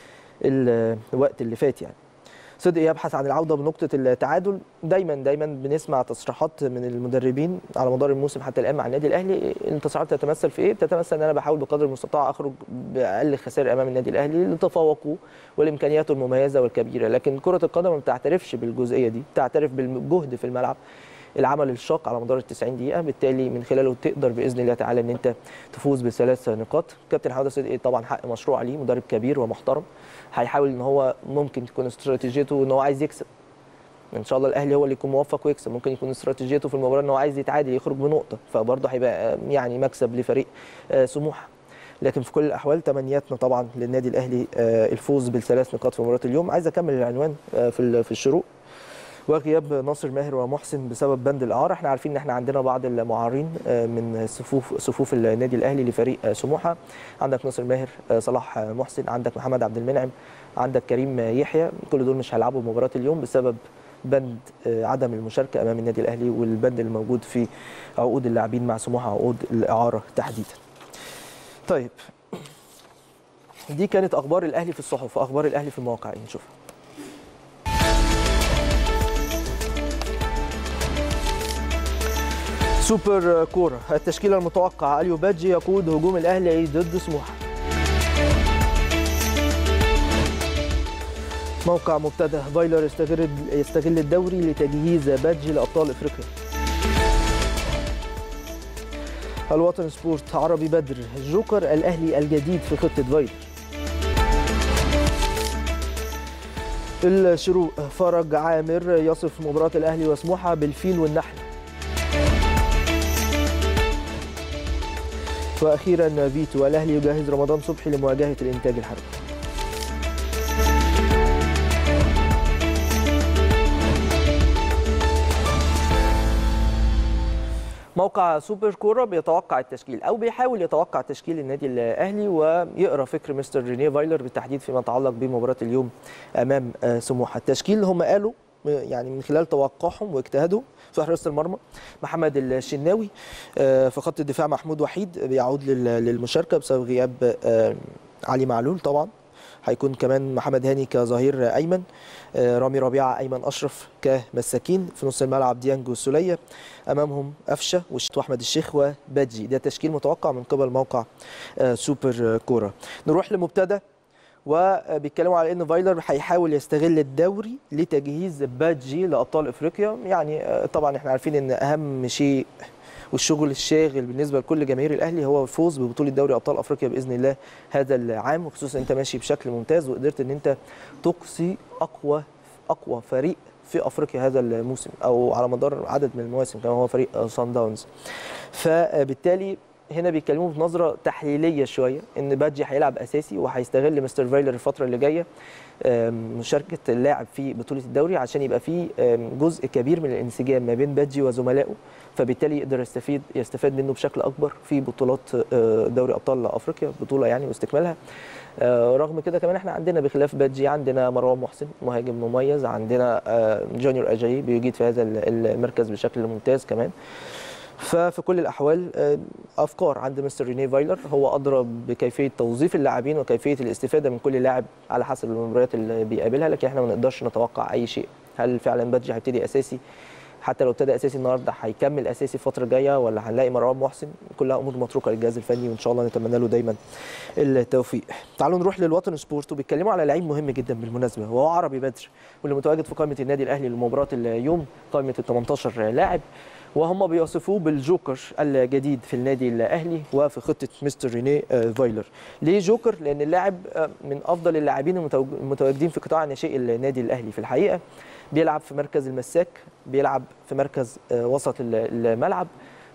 A: الوقت اللي فات يعني صدق يبحث عن العوده بنقطه التعادل دايما دايما بنسمع تصريحات من المدربين على مدار الموسم حتى الان مع النادي الاهلي التصريحات تتمثل في ايه بتتمثل ان انا بحاول بقدر المستطاع اخرج باقل خسائر امام النادي الاهلي لتفوقه والامكانيات المميزه والكبيره لكن كره القدم ما بتعترفش بالجزئيه دي بتعترف بالجهد في الملعب العمل الشاق على مدار ال 90 دقيقه بالتالي من خلاله تقدر باذن الله تعالى ان انت تفوز بثلاث نقاط كابتن حماده صدقي طبعا حق مشروع عليه مدرب كبير ومحترم هيحاول ان هو ممكن تكون استراتيجيته ان هو عايز يكسب ان شاء الله الاهلي هو اللي يكون موفق ويكسب ممكن يكون استراتيجيته في المباراه ان هو عايز يتعادل يخرج بنقطه فبرضه هيبقى يعني مكسب لفريق آه، سموحه لكن في كل الاحوال تمنياتنا طبعا للنادي الاهلي آه، الفوز بالثلاث نقاط في مباراه اليوم عايز اكمل العنوان آه، في ال- في الشروق وغياب ناصر ماهر ومحسن بسبب بند الاعاره احنا عارفين ان احنا عندنا بعض المعارين آه، من صفوف صفوف النادي الاهلي لفريق آه، سموحه عندك ناصر ماهر آه، صلاح آه، محسن عندك محمد عبد المنعم عندك كريم آه، يحيى كل دول مش هيلعبوا مباراه اليوم بسبب بند آه، عدم المشاركه امام النادي الاهلي والبند الموجود في عقود اللاعبين مع سموحه عقود الاعاره تحديدا طيب دي كانت اخبار الاهلي في الصحف واخبار الاهلي في المواقع نشوفها سوبر كوره التشكيله المتوقعه اليو بادجي يقود هجوم الاهلي ضد سموحه موقع مبتدأ فايلر يستغل يستغل الدوري لتجهيز بادجي لابطال افريقيا الوطن سبورت عربي بدر الجوكر الاهلي الجديد في خطه فايلر الشروق فرج عامر يصف مباراة الأهلي وسموحة بالفيل والنحل وأخيرا فيتو الأهلي يجهز رمضان صبحي لمواجهة الإنتاج الحربي موقع سوبر كوره بيتوقع التشكيل او بيحاول يتوقع تشكيل النادي الاهلي ويقرا فكر مستر رينيه فايلر بالتحديد فيما يتعلق بمباراه اليوم امام آه، سموحه التشكيل هم قالوا آه، يعني من خلال توقعهم واجتهادهم في حراسه المرمى محمد الشناوي آه، في خط الدفاع محمود وحيد بيعود لل- للمشاركه بسبب غياب آه، علي معلول طبعا هيكون كمان محمد هاني كظهير ايمن آه، رامي ربيعه ايمن اشرف كمساكين في نص الملعب ديانجو السوليه امامهم قفشه وشت واحمد الشيخ وبادجي ده تشكيل متوقع من قبل موقع آه، سوبر كوره نروح لمبتدا وبيتكلموا على ان فايلر هيحاول يستغل الدوري لتجهيز بادجي لابطال افريقيا يعني آه، طبعا احنا عارفين ان اهم شيء والشغل الشاغل بالنسبه لكل جماهير الاهلي هو الفوز ببطوله دوري ابطال افريقيا باذن الله هذا العام وخصوصا انت ماشي بشكل ممتاز وقدرت ان انت تقصي اقوى اقوى فريق في افريقيا هذا الموسم او على مدار عدد من المواسم كما هو فريق سان داونز فبالتالي هنا بيتكلموا بنظره تحليليه شويه ان بادجي هيلعب اساسي وهيستغل مستر فايلر الفتره اللي جايه آم، مشاركه اللاعب في بطوله الدوري عشان يبقى في آم، جزء كبير من الانسجام ما بين بادجي وزملائه فبالتالي يقدر يستفيد يستفاد منه بشكل اكبر في بطولات آه، دوري ابطال افريقيا بطوله يعني واستكمالها آه، رغم كده كمان احنا عندنا بخلاف بادجي عندنا مروان محسن مهاجم مميز عندنا آه، جونيور اجاي بيجيد في هذا ال- المركز بشكل ممتاز كمان ففي كل الاحوال آه، افكار عند مستر ريني فايلر هو ادرى بكيفيه توظيف اللاعبين وكيفيه الاستفاده من كل لاعب على حسب المباريات اللي بيقابلها لكن احنا ما نقدرش نتوقع اي شيء هل فعلا بادجي هيبتدي اساسي حتى لو ابتدى اساسي النهارده هيكمل اساسي الفتره الجايه ولا هنلاقي مروان محسن كلها امور متروكه للجهاز الفني وان شاء الله نتمنى له دايما التوفيق تعالوا نروح للوطن سبورت وبيتكلموا على لعيب مهم جدا بالمناسبه وهو عربي بدر واللي متواجد في قائمه النادي الاهلي لمباراه اليوم قائمه ال 18 لاعب وهم بيوصفوه بالجوكر الجديد في النادي الاهلي وفي خطه مستر ريني آه، فايلر ليه جوكر لان اللاعب آه، من افضل اللاعبين المتوج- المتواجدين في قطاع ناشئي النادي الاهلي في الحقيقه بيلعب في مركز المساك بيلعب في مركز آه، وسط ال- الملعب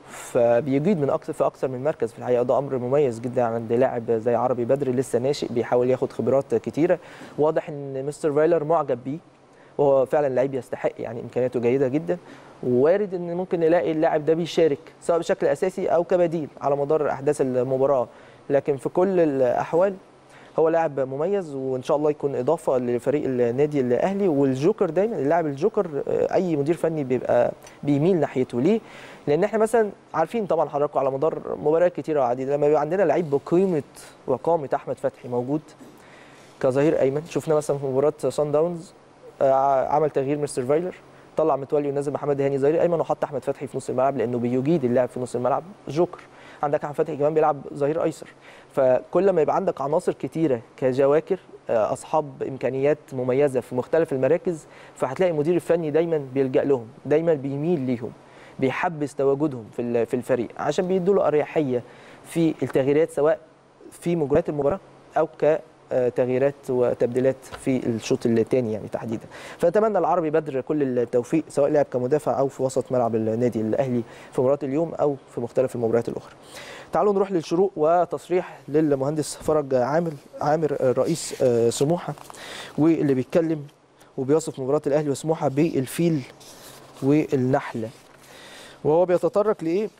A: فبيجيد من اكثر في اكثر من مركز في الحقيقه ده امر مميز جدا عند لاعب زي عربي بدر لسه ناشئ بيحاول ياخد خبرات كتيره واضح ان مستر فايلر معجب بيه وهو فعلا لعيب يستحق يعني امكانياته جيده جدا ووارد ان ممكن نلاقي اللاعب ده بيشارك سواء بشكل اساسي او كبديل على مدار احداث المباراه لكن في كل الاحوال هو لاعب مميز وان شاء الله يكون اضافه لفريق النادي الاهلي والجوكر دايما اللاعب الجوكر آه، اي مدير فني بيبقى بيميل ناحيته ليه؟ لان احنا مثلا عارفين طبعا حضراتكم على مدار مباريات كتيره وعديده لما بيبقى عندنا لعيب بقيمه وقامه احمد فتحي موجود كظهير ايمن شفنا مثلا في مباراه سان داونز آه، عمل تغيير مستر فايلر طلع متولي ونزل محمد هاني ظهير ايمن وحط احمد فتحي في نص الملعب لانه بيجيد اللاعب في نص الملعب جوكر عندك احمد فتحي كمان بيلعب ظهير ايسر فكل ما يبقى عندك عناصر كتيره كجواكر آه، اصحاب امكانيات مميزه في مختلف المراكز فهتلاقي المدير الفني دايما بيلجا لهم دايما بيميل ليهم بيحبس تواجدهم في ال- في الفريق عشان بيدوا له اريحيه في التغييرات سواء في مجريات المباراه او ك آه، تغييرات وتبديلات في الشوط الثاني يعني تحديدا فنتمنى العربي بدر كل التوفيق سواء لعب كمدافع او في وسط ملعب النادي الاهلي في مباراه اليوم او في مختلف المباريات الاخرى تعالوا نروح للشروق وتصريح للمهندس فرج عامر عامر آه، رئيس آه، سموحه واللي بيتكلم وبيوصف مباراه الاهلي وسموحه بالفيل والنحله وهو بيتطرق لايه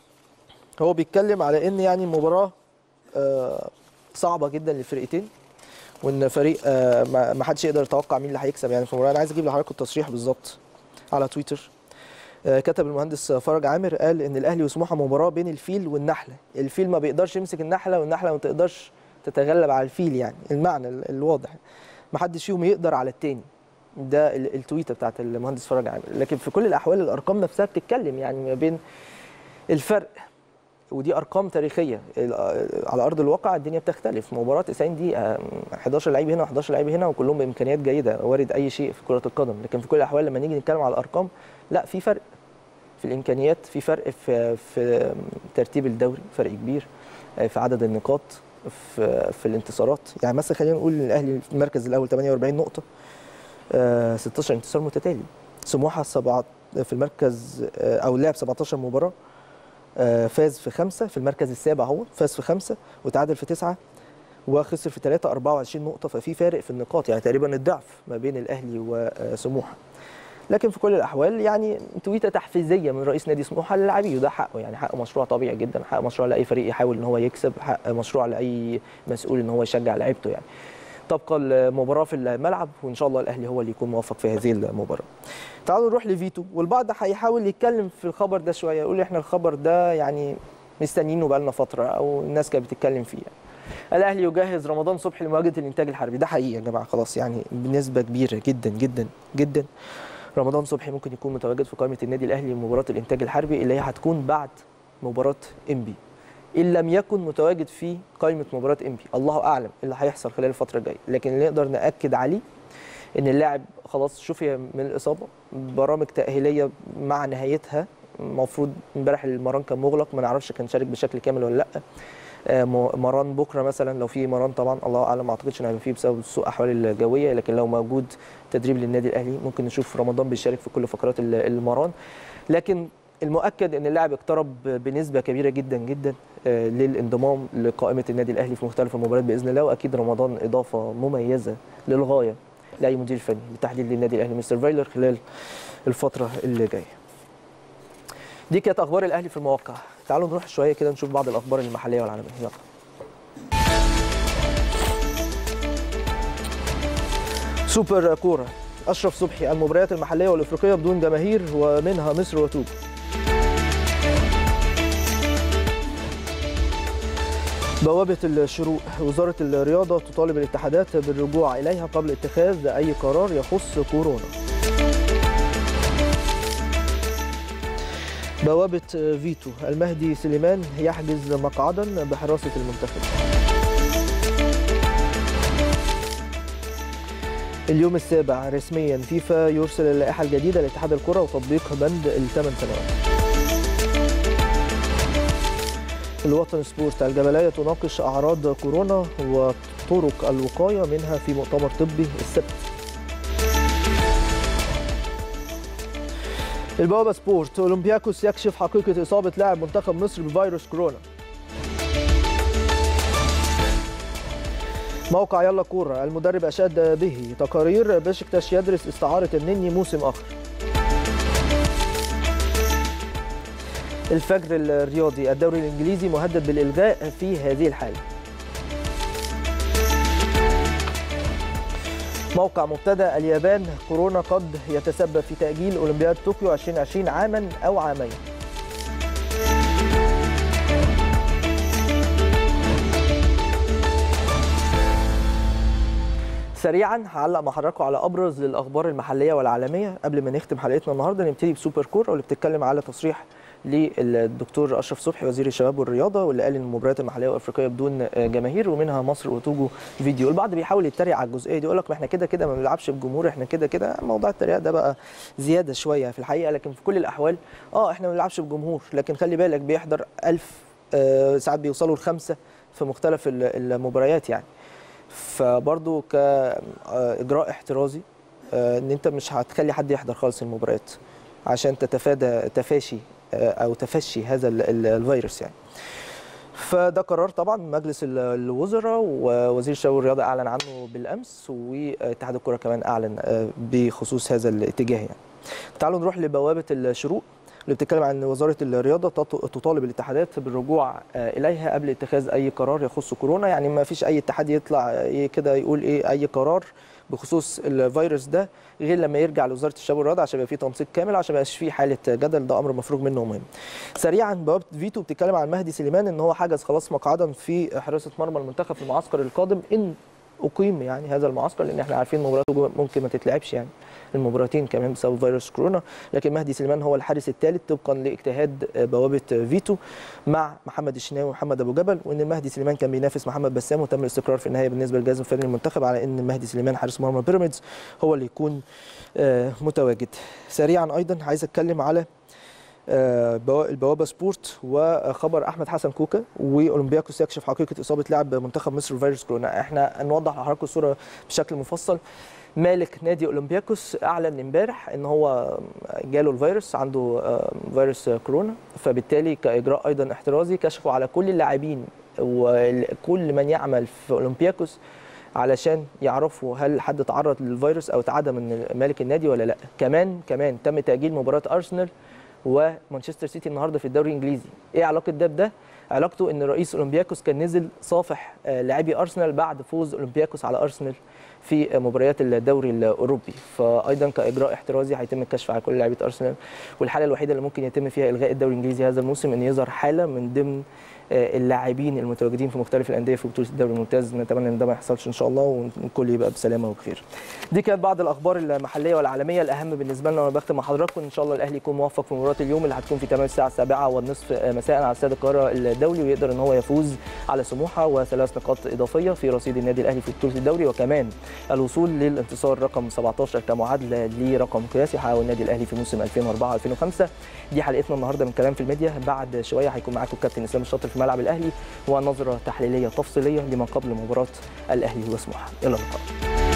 A: هو بيتكلم على ان يعني المباراه آه، صعبه جدا للفرقتين وان فريق آه، ما ما حدش يقدر يتوقع مين اللي هيكسب يعني في المباراه انا عايز اجيب لحضراتكم التصريح بالظبط على تويتر آه، كتب المهندس فرج عامر قال ان الاهلي وسموحه مباراه بين الفيل والنحله الفيل ما بيقدرش يمسك النحله والنحله ما تقدرش تتغلب على الفيل يعني المعنى ال- الواضح ما حدش فيهم يقدر على التاني ده ال- التويته بتاعت المهندس فرج عامر لكن في كل الاحوال الارقام نفسها بتتكلم يعني ما بين الفرق ودي ارقام تاريخيه ال- على ارض الواقع الدنيا بتختلف مباراه 90 دقيقه 11 لعيب هنا و11 لعيب هنا وكلهم بامكانيات جيده وارد اي شيء في كره القدم لكن في كل الاحوال لما نيجي نتكلم على الارقام لا في فرق في الامكانيات في فرق في في ترتيب الدوري فرق كبير في عدد النقاط في في الانتصارات يعني مثلا خلينا نقول ان الاهلي في المركز الاول 48 نقطه آه، 16 انتصار متتالي سموحه سبعة في المركز آه، او لعب 17 مباراه آه، فاز في خمسه في المركز السابع هو فاز في خمسه وتعادل في تسعه وخسر في ثلاثه 24 نقطه ففي فارق في النقاط يعني تقريبا الضعف ما بين الاهلي وسموحه لكن في كل الاحوال يعني تويته تحفيزيه من رئيس نادي سموحه للاعبيه وده حقه يعني حق مشروع طبيعي جدا حق مشروع لاي فريق يحاول ان هو يكسب حق مشروع لاي مسؤول ان هو يشجع لعيبته يعني تبقى المباراه في الملعب وان شاء الله الاهلي هو اللي يكون موفق في هذه المباراه تعالوا نروح لفيتو والبعض هيحاول يتكلم في الخبر ده شويه يقول احنا الخبر ده يعني مستنيينه بقالنا فتره او الناس كانت بتتكلم فيه الاهلي يجهز رمضان صبحي لمواجهه الانتاج الحربي ده حقيقي يا جماعه خلاص يعني بنسبه كبيره جدا جدا جدا رمضان صبحي ممكن يكون متواجد في قائمه النادي الاهلي لمباراه الانتاج الحربي اللي هي هتكون بعد مباراه انبي ان لم يكن متواجد في قائمه مباراه انبي الله اعلم اللي هيحصل خلال الفتره الجايه لكن اللي نقدر ناكد عليه ان اللاعب خلاص شفي من الاصابه برامج تاهيليه مع نهايتها المفروض امبارح المران كان مغلق ما نعرفش كان شارك بشكل كامل ولا لا آه، م- مران بكره مثلا لو في مران طبعا الله اعلم ما اعتقدش انه هيبقى فيه بسبب سوء الاحوال الجويه لكن لو موجود تدريب للنادي الاهلي ممكن نشوف رمضان بيشارك في كل فقرات ال- المران لكن المؤكد ان اللاعب اقترب بنسبه كبيره جدا جدا آه، للانضمام لقائمه النادي الاهلي في مختلف المباريات باذن الله واكيد رمضان اضافه مميزه للغايه لاي مدير فني بالتحديد للنادي الاهلي مستر فايلر خلال الفتره اللي جايه دي كانت اخبار الاهلي في المواقع تعالوا نروح شويه كده نشوف بعض الاخبار المحليه والعالميه يلا سوبر كوره اشرف صبحي المباريات المحليه والافريقيه بدون جماهير ومنها مصر وتوجو بوابة الشروق وزارة الرياضة تطالب الاتحادات بالرجوع إليها قبل اتخاذ أي قرار يخص كورونا بوابة فيتو المهدي سليمان يحجز مقعدا بحراسة المنتخب اليوم السابع رسميا فيفا يرسل اللائحة الجديدة لاتحاد الكرة وتطبيق بند الثمان سنوات الوطن سبورت الجبلية تناقش أعراض كورونا وطرق الوقاية منها في مؤتمر طبي السبت البوابة سبورت أولمبياكوس يكشف حقيقة إصابة لاعب منتخب مصر بفيروس كورونا موقع يلا كورة المدرب أشاد به تقارير بشكتاش يدرس استعارة النني موسم آخر الفجر الرياضي الدوري الإنجليزي مهدد بالإلغاء في هذه الحالة موقع مبتدا اليابان كورونا قد يتسبب في تأجيل أولمبياد طوكيو 2020 عاما أو عامين سريعا هعلق مع حضراتكم على ابرز الاخبار المحليه والعالميه قبل ما نختم حلقتنا النهارده نبتدي بسوبر كوره واللي بتتكلم على تصريح للدكتور اشرف صبحي وزير الشباب والرياضه واللي قال ان المباريات المحليه والافريقيه بدون جماهير ومنها مصر وتوجو فيديو البعض بيحاول يتريق على الجزئيه دي يقول لك ما احنا كده كده ما بنلعبش بجمهور احنا كده كده موضوع التريقه ده بقى زياده شويه في الحقيقه لكن في كل الاحوال اه احنا ما بنلعبش بجمهور لكن خلي بالك بيحضر 1000 آه ساعات بيوصلوا لخمسه في مختلف المباريات يعني فبرضه كاجراء احترازي ان انت مش هتخلي حد يحضر خالص المباريات عشان تتفادى تفاشي او تفشي هذا الفيروس يعني فده قرار طبعا مجلس الوزراء ووزير الشباب والرياضه اعلن عنه بالامس واتحاد الكره كمان اعلن بخصوص هذا الاتجاه يعني تعالوا نروح لبوابه الشروق اللي بتتكلم عن وزاره الرياضه تطالب الاتحادات بالرجوع اليها قبل اتخاذ اي قرار يخص كورونا يعني ما فيش اي اتحاد يطلع كده يقول ايه اي قرار بخصوص الفيروس ده غير لما يرجع لوزاره الشباب والرياضه عشان يبقى في تنسيق كامل عشان ما يبقاش في حاله جدل ده امر مفروغ منه مهم. سريعا بوابه فيتو بتتكلم عن مهدي سليمان ان هو حجز خلاص مقعدا في حراسه مرمى المنتخب في المعسكر القادم ان اقيم يعني هذا المعسكر لان احنا عارفين مباراته ممكن ما تتلعبش يعني المباراتين كمان بسبب فيروس كورونا لكن مهدي سليمان هو الحارس الثالث طبقا لاجتهاد بوابه فيتو مع محمد الشناوي ومحمد ابو جبل وان مهدي سليمان كان بينافس محمد بسام وتم الاستقرار في النهايه بالنسبه للجهاز الفني للمنتخب على ان مهدي سليمان حارس مرمى بيراميدز هو اللي يكون متواجد سريعا ايضا عايز اتكلم على البوابه سبورت وخبر احمد حسن كوكا واولمبياكوس يكشف حقيقه اصابه لاعب منتخب مصر بفيروس كورونا احنا نوضح لحضراتكم الصوره بشكل مفصل مالك نادي اولمبياكوس اعلن امبارح ان هو جاله الفيروس عنده فيروس كورونا فبالتالي كاجراء ايضا احترازي كشفوا على كل اللاعبين وكل من يعمل في اولمبياكوس علشان يعرفوا هل حد تعرض للفيروس او تعدى من مالك النادي ولا لا كمان كمان تم تاجيل مباراه ارسنال ومانشستر سيتي النهارده في الدوري الانجليزي ايه علاقه ده بده علاقته ان رئيس اولمبياكوس كان نزل صافح لاعبي ارسنال بعد فوز اولمبياكوس على ارسنال في مباريات الدوري الاوروبي فايضا كاجراء احترازي هيتم الكشف على كل لاعيبه ارسنال والحاله الوحيده اللي ممكن يتم فيها الغاء الدوري الانجليزي هذا الموسم ان يظهر حاله من ضمن اللاعبين المتواجدين في مختلف الانديه في بطوله الدوري الممتاز نتمنى ان ده ما يحصلش ان شاء الله والكل يبقى بسلامه وبخير. دي كانت بعض الاخبار المحليه والعالميه الاهم بالنسبه لنا وانا بختم مع حضراتكم ان شاء الله الاهلي يكون موفق في مباراه اليوم اللي هتكون في تمام الساعه 7 والنصف مساء على استاد القاهره الدولي ويقدر ان هو يفوز على سموحه وثلاث نقاط اضافيه في رصيد النادي الاهلي في بطوله الدوري وكمان الوصول للانتصار رقم 17 كمعادله لرقم قياسي حققه النادي الاهلي في موسم 2004 2005 دي حلقتنا النهارده من كلام في الميديا بعد شويه هيكون معاكم الكابتن اسلام الشاطر في ملعب الاهلي ونظره تحليليه تفصيليه لما قبل مباراه الاهلي وسموحه الى اللقاء